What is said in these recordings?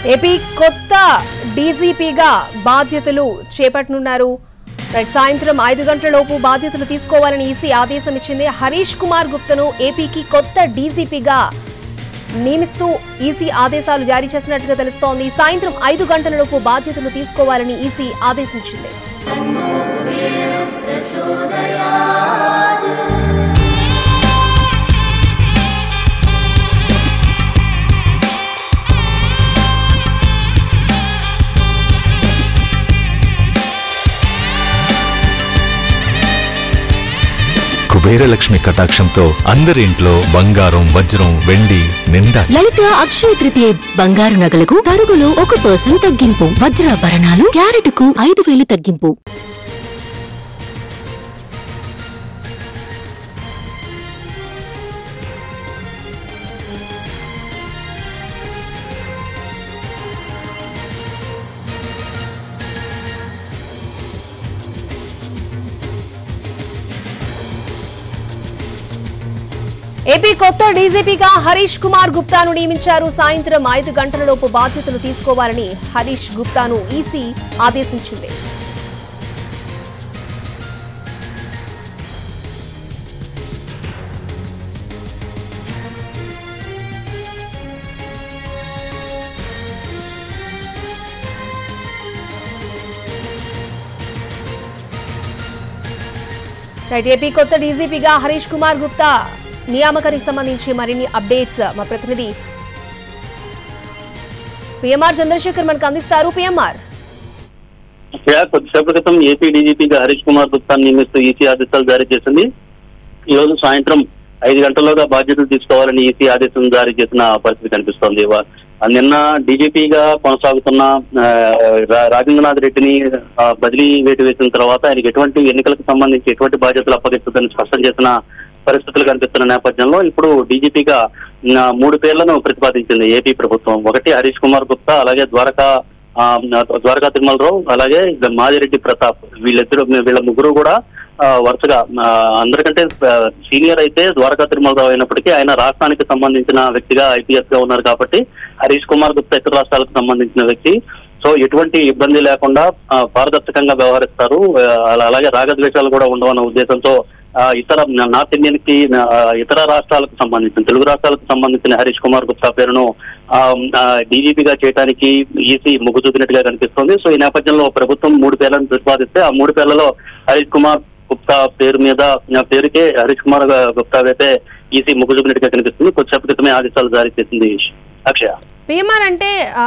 AP కొత్త డీజీపీగా బాధ్యతలు చేపట్టనున్నారు right సాయంత్రం ఐదు గంటలలోపు బాధ్యతలు తీసుకోవాలని ఈసీ ఆదేశం ఇచ్చింది హరీష్ కుమార్ గుప్తను ఏపీకి కొత్త డీజీపీగా నియమిస్తూ ఈసీ ఆదేశాలు జారీ చేసినట్టుగా తెలుస్తోంది సాయంత్రం ఐదు గంటలలోపు బాధ్యతలు తీసుకోవాలని ఈసీ ఆదేశించింది కుబేరలక్ష్మి కటాక్షంతో అందరి ఇంట్లో బంగారం వజ్రం వెండి నిండా లలిత అక్షయ తృతీయ బంగారు నగలకు తరుగులో ఒక పర్సెంట్ తగ్గింపు వజ్రాభరణాలు క్యారెట్కు ఐదు వేలు తగ్గింపు ఏపీ కొత్త డీజీపీగా హరీష్ కుమార్ గుప్తాను నియమించారు సాయంత్రం ఐదు గంటలలోపు బాధ్యతలు తీసుకోవాలని హరీష్ గుప్తాను ఈసీ ఆదేశించింది రైట్ ఏపీ కొత్త డీజీపీగా హరీష్ కుమార్ గుప్తా నియామకానికి సంబంధించి మరిన్ని అప్డేట్స్ మా ప్రతినిధి పిఎంఆర్ చంద్రశేఖర్ మనకు అందిస్తారు పిఎంఆర్ యా, కొద్దిసేపటి క్రితం ఏపీ డీజీపీగా హరీష్ కుమార్ గుప్తా నియమిస్తూ ఈసీ ఆదేశాలు జారీ చేసింది ఈ రోజు సాయంత్రం ఐదు గంటల్లోగా బాధ్యతలు తీసుకోవాలని ఈసీ ఆదేశం జారీ చేసిన పరిస్థితి కనిపిస్తోంది వా- నిన్న డీజీపీగా కొనసాగుతున్న ఆ, రా- రాజేంద్రనాథ్ రెడ్డిని ఆ, బదిలీ వేటు వేసిన తర్వాత ఆయనకి ఎటువంటి ఎన్నికలకు సంబంధించి ఎటువంటి బాధ్యతలు అప్పగిస్తుందని స్పష్టం చేసిన పరిస్థితులు కనిపిస్తున్న నేపథ్యంలో ఇప్పుడు డీజీపీగా ఆ, మూడు పేర్లను ప్రతిపాదించింది ఏపీ ప్రభుత్వం ఒకటి హరీష్ కుమార్ గుప్తా అలాగే ద్వారకా ఆ, ద్వారకా తిరుమలరావు అలాగే మాదిరెడ్డి ప్రతాప్ వీళ్ళిద్దరు వీళ్ళ ముగ్గురు కూడా ఆ, వరుసగా ఆ, అందరికంటే ఆ, సీనియర్ అయితే ద్వారకా తిరుమలరావు అయినప్పటికీ ఆయన రాష్ట్రానికి సంబంధించిన వ్యక్తిగా ఐపీఎస్ గా ఉన్నారు కాబట్టి హరీష్ కుమార్ గుప్తా ఇతర రాష్ట్రాలకు సంబంధించిన వ్యక్తి సో ఎటువంటి ఇబ్బంది లేకుండా ఆ, పారదర్శకంగా వ్యవహరిస్తారు ఆ, అలా- అలాగే రాగద్వేషాలు కూడా ఉండవన్న ఉద్దేశంతో ఆ, ఇతర నార్త్ ఇండియన్ కి ఆ, ఇతర రాష్ట్రాలకు సంబంధించిన తెలుగు రాష్ట్రాలకు సంబంధించిన హరీష్ కుమార్ గుప్తా పేరును డీజీపీగా చేయడానికి ఈసీ మొగ్గు చూపినట్టుగా కనిపిస్తుంది సో ఈ నేపథ్యంలో ప్రభుత్వం మూడు పేర్లను ప్రతిపాదిస్తే ఆ మూడు పేర్లలో హరీష్ కుమార్ గుప్తా పేరు మీద ఆ పేరుకే హరీష్ కుమార్ గుప్తా అయితే ఈసీ మొగ్గు చూపినట్టుగా కనిపిస్తుంది కొద్దిసేపు క్రితమే ఆదేశాలు జారీ చేసింది అక్షయ పిఎంఆర్ అంటే ఆ,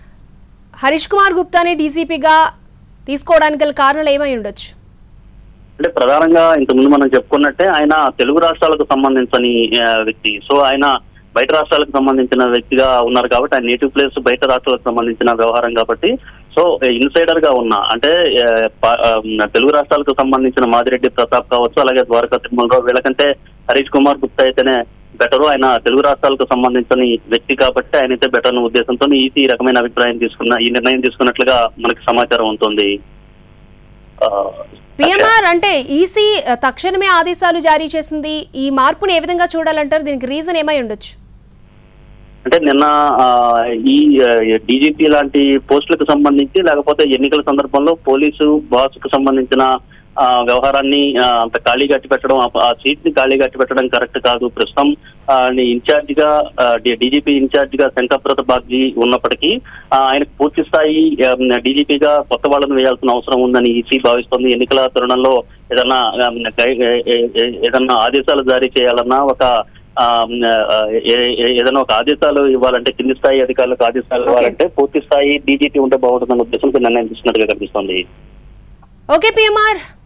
హరీష్ కుమార్ గుప్తాని డీజీపీగా తీసుకోవడానికి గల కారణాలు ఏమై ఉండొచ్చు అంటే ప్రధానంగా ఇంతకుముందు మనం చెప్పుకున్నట్టే ఆయన తెలుగు రాష్ట్రాలకు సంబంధించని ఆ, వ్యక్తి సో ఆయన బయట రాష్ట్రాలకు సంబంధించిన వ్యక్తిగా ఉన్నారు కాబట్టి ఆయన నేటివ్ ప్లేస్ బయట రాష్ట్రాలకు సంబంధించిన వ్యవహారం కాబట్టి సో ఇన్సైడర్ గా ఉన్న అంటే ఆ, ప- ఆ, తెలుగు రాష్ట్రాలకు సంబంధించిన మాదిరెడ్డి ప్రతాప్ కావచ్చు అలాగే ద్వారకా తిరుమలరావు వీళ్ళకంటే హరీష్ కుమార్ గుప్తా అయితేనే బెటర్ ఆయన తెలుగు రాష్ట్రాలకు సంబంధించిన వ్యక్తి కాబట్టి ఆయన అయితే బెటర్ అన్న ఉద్దేశంతో ఈసీ ఈ రకమైన అభిప్రాయం తీసుకున్న ఈ నిర్ణయం తీసుకున్నట్లుగా మనకి సమాచారం ఉంటుంది ఆ, పిఎంఆర్ అంటే ఈసీ తక్షణమే ఆదేశాలు జారీ చేసింది ఈ మార్పుని ఏ విధంగా చూడాలంటారు దీనికి రీజన్ ఏమై ఉండొచ్చు అంటే నిన్న ఆ, ఈ డీజీపీ లాంటి పోస్టులకు సంబంధించి లేకపోతే ఎన్నికల సందర్భంలో పోలీసు బాస్ కు సంబంధించిన ఆ, వ్యవహారాన్ని ఆ, అంత ఖాళీ కట్టి పెట్టడం ఆ- ఆ సీట్ ని ఖాళీ కట్టి పెట్టడం కరెక్ట్ కాదు ప్రస్తుతం ఇన్ఛార్జ్ గా డీజీపీ ఇన్ఛార్జ్ గా శంకర్ప్రత బాగ్జీ ఉన్నప్పటికీ ఆ, ఆయనకు పూర్తి స్థాయి డీజీపీగా కొత్త వాళ్ళను వేయాల్సిన అవసరం ఉందని ఈసీ భావిస్తోంది ఎన్నికల తరుణంలో ఏదన్నా ఆ, గై- ఏ- ఏ- ఏ- ఏదన్నా ఆదేశాలు జారీ చేయాలన్నా ఒక ఆ, ఆ, ఏ- ఏ- ఏదైనా ఒక ఆదేశాలు ఇవ్వాలంటే కింది స్థాయి అధికారులకు ఆదేశాలు ఇవ్వాలంటే పూర్తి స్థాయి డీజీపీ ఉంటే బాగుంటుందన్న ఉద్దేశంతో నిర్ణయం తీసుకున్నట్టుగా కనిపిస్తోంది ఓకే పిఎంఆర్